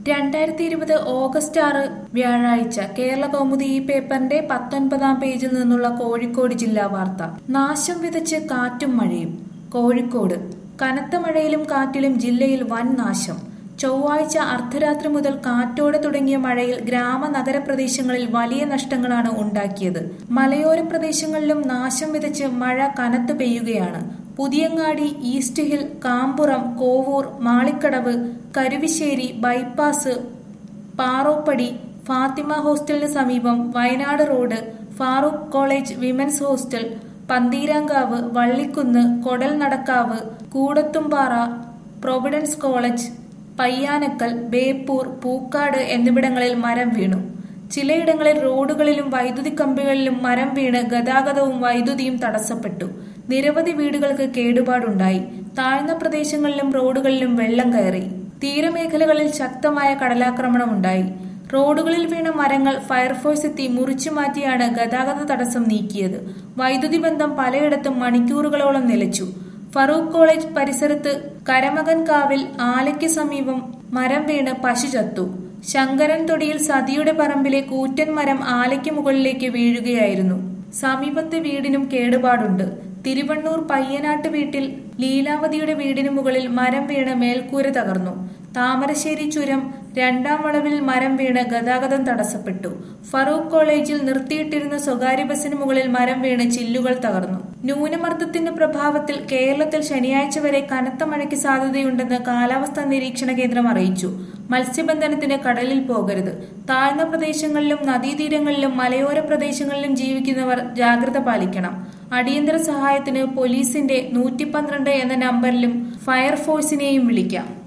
രണ്ടായിരത്തി ഇരുപത് ഓഗസ്റ്റ് ആറ് വ്യാഴാഴ്ച കേരള കൗമുദി ഈ പേപ്പറിന്റെ പത്തൊൻപതാം പേജിൽ നിന്നുള്ള കോഴിക്കോട് ജില്ലാ വാർത്ത നാശം വിതച്ച് കാറ്റും മഴയും കോഴിക്കോട് കനത്ത മഴയിലും കാറ്റിലും ജില്ലയിൽ വൻ നാശം ചൊവ്വാഴ്ച അർദ്ധരാത്രി മുതൽ കാറ്റോടെ തുടങ്ങിയ മഴയിൽ ഗ്രാമ നഗര പ്രദേശങ്ങളിൽ വലിയ നഷ്ടങ്ങളാണ് ഉണ്ടാക്കിയത് മലയോര പ്രദേശങ്ങളിലും നാശം വിതച്ച് മഴ കനത്തു പെയ്യുകയാണ് Puthiyangadi east hill Kampuram Kovoor Malikkadavu Karuvissery bypass Paroppadi Fathima ഹോസ്റ്റലിന് സമീപം Wayanad road Farook college women's hostel Pantheerankavu Vallikkunnu Kodal Nadakkavu Koodathumpara Providence college Payyanakkal Beypore Pookkad എന്നിവിടങ്ങളിൽ മരം വീണു ചിലയിടങ്ങളിൽ റോഡുകളിലും വൈദ്യുതി കമ്പികളിലും മരം വീണ് ഗതാഗതവും വൈദ്യുതിയും തടസ്സപ്പെട്ടു നിരവധി വീടുകൾക്ക് കേടുപാടുണ്ടായി താഴ്ന്ന പ്രദേശങ്ങളിലും റോഡുകളിലും വെള്ളം കയറി തീരമേഖലകളിൽ ശക്തമായ കടലാക്രമണമുണ്ടായി റോഡുകളിൽ വീണ മരങ്ങൾ ഫയർഫോഴ്സ് എത്തി മുറിച്ചു മാറ്റിയാണ് ഗതാഗത തടസ്സം നീക്കിയത് വൈദ്യുതി ബന്ധം പലയിടത്തും മണിക്കൂറുകളോളം നിലച്ചു ഫറൂഖ് കോളേജ് പരിസരത്ത് കരമകൻ കാവിൽ ആലയ്ക്ക് സമീപം മരം വീണ് പശു ചത്തു ശങ്കരൻ തൊടിയിൽ സതിയുടെ പറമ്പിലെ കൂറ്റൻ മരം ആലയ്ക്ക് മുകളിലേക്ക് വീഴുകയായിരുന്നു സമീപത്തെ വീടിനും കേടുപാടുണ്ട് തിരുവണ്ണൂർ പയ്യനാട്ട് വീട്ടിൽ ലീലാവതിയുടെ വീടിന് മുകളിൽ മരം വീണ് മേൽക്കൂര തകർന്നു താമരശ്ശേരി ചുരം രണ്ടാം വളവിൽ മരം വീണ് ഗതാഗതം തടസ്സപ്പെട്ടു ഫറൂഖ് കോളേജിൽ നിർത്തിയിട്ടിരുന്ന സ്വകാര്യ ബസിന് മുകളിൽ മരം വീണ് ചില്ലുകൾ തകർന്നു ന്യൂനമർദ്ദത്തിന്റെ പ്രഭാവത്തിൽ കേരളത്തിൽ ശനിയാഴ്ച വരെ കനത്ത മഴയ്ക്ക് സാധ്യതയുണ്ടെന്ന് കാലാവസ്ഥാ നിരീക്ഷണ കേന്ദ്രം അറിയിച്ചു മത്സ്യബന്ധനത്തിന് കടലിൽ പോകരുത് താഴ്ന്ന പ്രദേശങ്ങളിലും നദീതീരങ്ങളിലും മലയോര പ്രദേശങ്ങളിലും ജീവിക്കുന്നവർ ജാഗ്രത പാലിക്കണം അടിയന്തര സഹായത്തിന് പോലീസിന്റെ നൂറ്റി പന്ത്രണ്ട് എന്ന നമ്പറിലും ഫയർഫോഴ്സിനെയും വിളിക്കാം